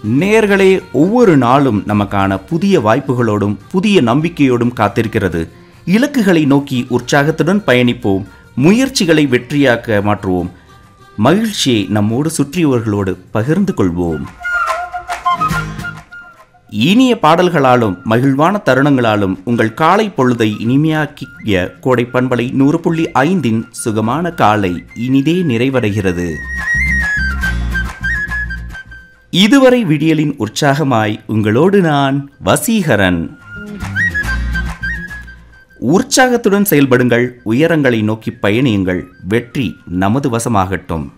நேர்களே ஒவ்வொரு நாளும் நமக்கான புதிய வாய்ப்புகளோடும் புதிய நம்பிக்கையோடும் காத்திருக்கிறது இலக்குகளை நோக்கி உற்சாகத்துடன் பயணிப்போம் முயற்சிகளை வெற்றியாக்க மாற்றுவோம் மகிழ்ச்சியை நம்மோடு சுற்றியவர்களோடு பகிர்ந்து கொள்வோம் இனிய பாடல்களாலும் மகிழ்வான தருணங்களாலும் உங்கள் காலை பொழுதை இனிமையாக்கிய கோடை பண்பலை நூறு புள்ளி ஐந்தின் சுகமான காலை இனிதே நிறைவடைகிறது இதுவரை விடியலின் உற்சாகமாய் உங்களோடு நான் வசீகரன் உற்சாகத்துடன் செயல்படுங்கள் உயரங்களை நோக்கி பயணியுங்கள் வெற்றி நமது வசமாகட்டும்